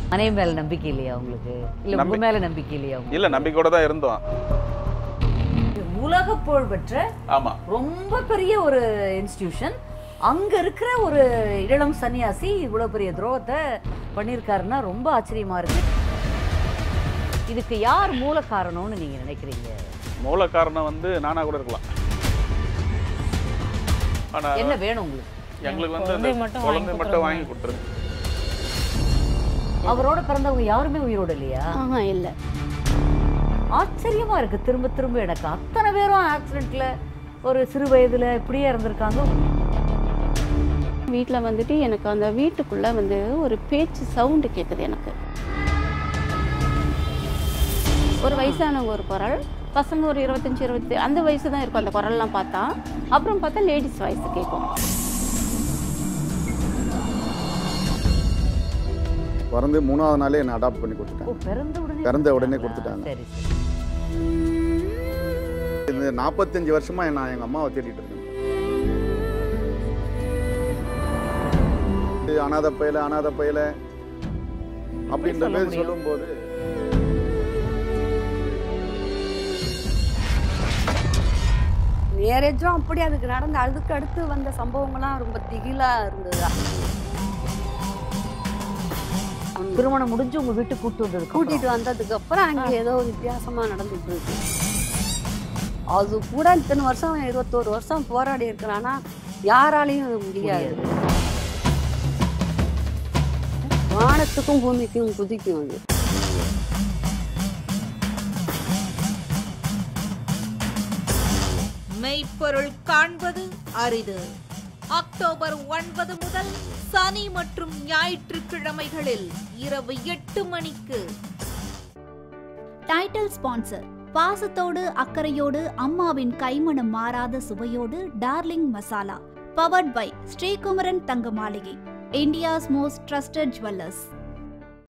மனைவி மேல நம்பிக்கை இல்லையா உங்களுக்கு இல்ல உங்க நம்பி- மேல நம்பிக்கை இல்லையா உங்களுக்கு இல்ல நம்பிக்கையோட தான் இருந்தோம் உலக புகழ் பெற்ற ஆமா ரொம்ப பெரிய ஒரு இன்ஸ்டிடியூஷன் அங்க இருக்கிற ஒரு இளம் சன்னியாசி இவ்வளவு பெரிய துரோகத்தை பண்ணியிருக்காருன்னா ரொம்ப ஆச்சரியமா இருக்கு இதுக்கு யார் மூல காரணம்னு நீங்க நினைக்கிறீங்க மூல காரணம் வந்து நானா கூட இருக்கலாம் ஆனா என்ன வேணும் உங்களுக்கு எங்களுக்கு வந்து குழந்தை அந்த மட்டும் குழந்தை வாங்கி மட்டும் வாங்கி கொடுத்துருங்க அவரோட பிறந்தவங்க யாருமே உயிரோட இல்லையா ஆஹா இல்லை ஆச்சரியமா இருக்கு திரும்ப திரும்ப எனக்கு அத்தனை பேரும் ஆக்சிடென்ட்ல ஒரு சிறு வயதுல இப்படியே இருந்திருக்காங்க வீட்டில் வந்துட்டு எனக்கு அந்த வீட்டுக்குள்ளே வந்து ஒரு பேச்சு சவுண்டு கேட்குது எனக்கு ஒரு வயசானவங்க ஒரு குரல் பசங்க ஒரு இருபத்தஞ்சி இருபத்தி அந்த வயசு தான் இருக்கும் அந்த குரல்லாம் பார்த்தா அப்புறம் பார்த்தா லேடிஸ் வாய்ஸ் கேட்கும் பிறந்து மூணாவது நாளே என்னை அடாப்ட் பண்ணி ஓ கொடுத்துட்டாங்க பிறந்த உடனே பிறந்த உடனே கொடுத்தாங்களா? கொடுத்துட்டாங்க. சரி சரி இந்த நாற்பத்தஞ்சு வருஷமா நான் எங்கள் அம்மாவை தேடிட்டு இருக்கேன் இது அனாதை பையல அனாதை பையல அப்படின்ற சொல்ல பேர் முடியும். சொல்லும்போது மேரேஜும் அப்படி அதுக்கு நடந்த அதுக்கு அடுத்து வந்த சம்பவங்கள்லாம் ரொம்ப திகிலா இருந்தது திருமணம் முடிஞ்சு உங்க வீட்டுக்கு கூட்டு வந்தது கூட்டிட்டு வந்ததுக்கு அப்புறம் அங்க ஏதோ வித்தியாசமா நடந்துட்டு இருக்கு அது கூட இத்தனை வருஷம் இருபத்தோரு வருஷம் போராடி இருக்கிறான்னா யாராலையும் அது முடியாது வானத்துக்கும் பூமிக்கும் குதிக்கும் அது மெய்ப்பொருள் காண்பது அரிது அக்டோபர் ஒன்பது முதல் சனி மற்றும் ஞாயிற்றுக்கிழமைகளில் இரவு எட்டு மணிக்கு டைட்டில் ஸ்பான்சர் பாசத்தோடு அக்கறையோடு அம்மாவின் கைமணம் மாறாத சுவையோடு darling masala powered by Srikumaran Thanga Maligai India's most trusted jewellers